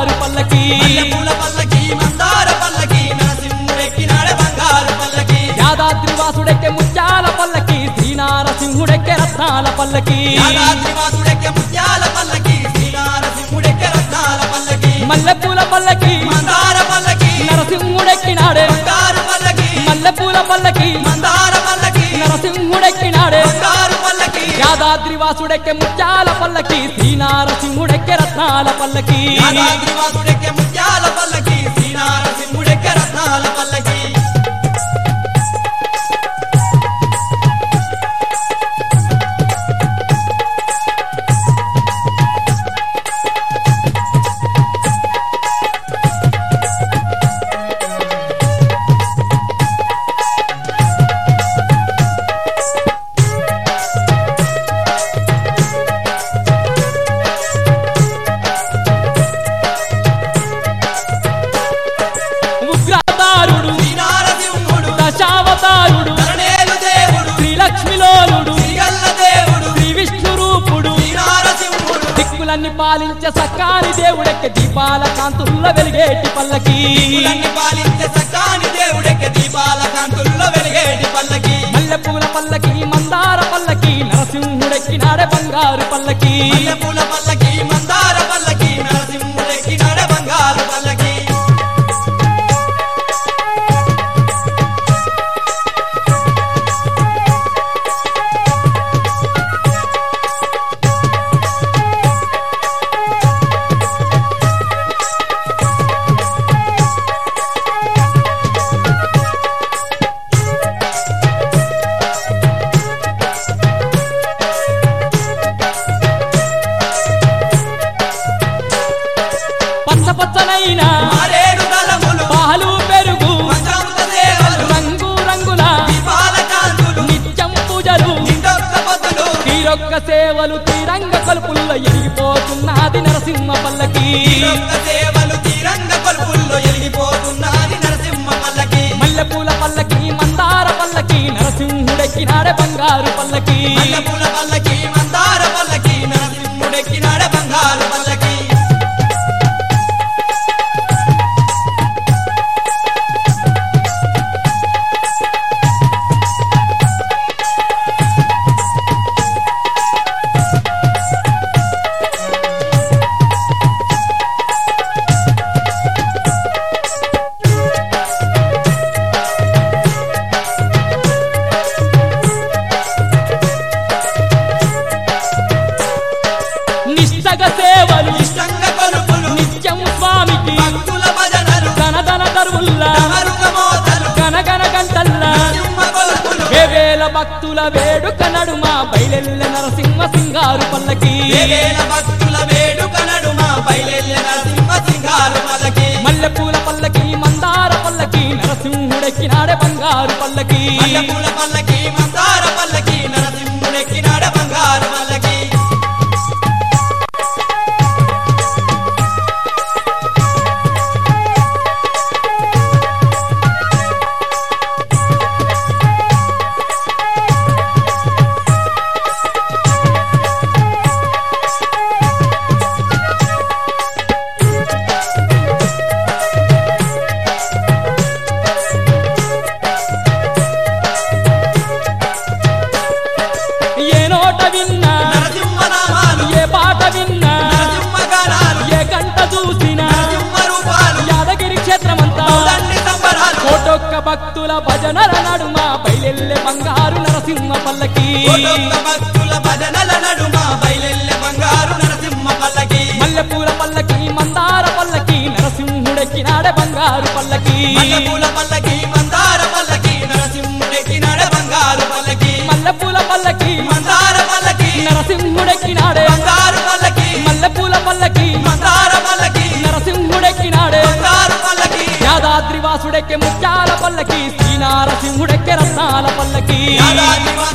బంగారు పల్లకి మల్లెపూల పల్లకి మందార పల్లకి నరసింహుడెక్కినాడే బంగారు పల్లకి యాదాద్రి వాసుడెక్కే ముత్యాల పల్లకి శ్రీనారసింహుడెక్కే రత్నాల పల్లకి యాదాద్రివాసుడెక్కే ముత్యాల పల్లకి శ్రీనారసింహుడెక్కే రత్నాల పల్లకి మల్లెపూల పల్లకి మందార పల్లకి నరసింహుడెక్కినాడే బంగారు పల్లకి మల్లెపూల పల్లకి మందార పల్లకి నరసింహుడెక్కినాడే బంగారు పల్లకి యాదాద్రి వాసుడెక్కే ముత్యాల పల్లకి శ్రీనారసింహుడెక్కే రత్నాల పల్లకి యాదాద్రివాసుడెక్కే ముత్యాల పల్లకి శ్రీనారసింహుడెక్కే రత్నాల పల్లకి ఉగ్రతారుడు శ్రీనారసింహుడు దశావతారుడు ధరణేలు దేవుడు శ్రీలక్ష్మిలోలుడు శ్రీగల్ల దేవుడు శ్రీ విష్ణు రూపుడు శ్రీనారసింహుడు దిక్కులన్నీ పాలించే సక్కాని దేవుడెక్క దీపాల కాంతుల్లో వెలిగేటి పల్లకి కులన్ని పాలించే సకాని దేవుడెక్క దీపాల కాంతుల్లో వెలిగేటి పల్లకి మల్లెపూల పల్లకి మందార పల్లకి నరసింహుడెక్కినాడే బంగారు పల్లకి మల్లెపూల పల్లకి మందార పల్లకి నరసింహుడెక్కినాడే బంగారు పల్లకి పచ్చ పచ్చనైన ఆరేడు తలములు పాలు పెరుగు పంచామృత సేవలు రంగు రంగుల దీపాల కాంతులు నిత్యం పూజలు నిండొక్క పొద్దులు తీరొక్క సేవలు తీరంగ కలుపుల్లో ఎరిగిపోతున్నది నరసింహ పల్లకి తీరొక్క సేవలు తీరంగ కొలుపుల్లో ఎలిగిపోతున్నది నరసింహ పల్లకి మల్లెపూల పల్లకి మందార పల్లకి నరసింహుడెక్కినాడే బంగారు పల్లకి మల్లెపూల పల్లకి మందార పల్లకి నరసింహుడెక్కినాడే బంగారు పల్లకి నిష్టగ సేవలు ఇష్టంగా కొలుపులు నిత్యం స్వామికి భక్తుల భజనలు ధనధన దరువుల్లా డమరుక మోతలు గనగన గంటల్లా సింహ కొలుపులు వేవేల భక్తుల వేడుక నడుమ బయలెల్ల నరసింహ సింగారు పల్లకి వేవేల భక్తుల వేడుక నడుమ బయలెల్లె నరసింహ సింగారు పల్లకి మల్లెపూల పల్లకి మందార పల్లకి నరసింహుడెక్కినాడే బంగారు పల్లకి మల్లెపూల పల్లకి మందార పల్లకి నరసింహుడెక్కినాడ బంగారు పల్లకి ఏ నోట విన్నా నరసింహ నామాలు ఏ పాట విన్నా నరసింహ గానాలు ఏ గంట చూసినా నరసింహ రూపాలు యాదగిరి క్షేత్రమంతా దండి సంబరాలు కోటొక్క భక్తుల భజనల నడుమ బయలెల్లె బంగారు నరసింహ పల్లకి కోటొక్క భక్తుల భజనల నడుమ బయలెల్లె బంగారు నరసింహ పల్లకి మల్లెపూల పల్లకి మందార పల్లకి నరసింహుడెక్కినాడే బంగారు పల్లకి మల్లెపూల పల్లకి మందార పల్లకి నరసింహుడెక్కినాడ బంగారు పల్లకి మల్లెపూల పల్లకి మందార పల్లకి నరసింహుడెక్కినాడే బంగారు పల్లకి మల్లెపూల పల్లకి మందార పల్లకి నరసింహుడెక్కినాడే బంగారు పల్లకి యాదాద్రి వాసుడెక్కే ముత్యాల పల్లకి శ్రీనారసింహుడెక్కే రత్నాల పల్లకి యాదాద్రి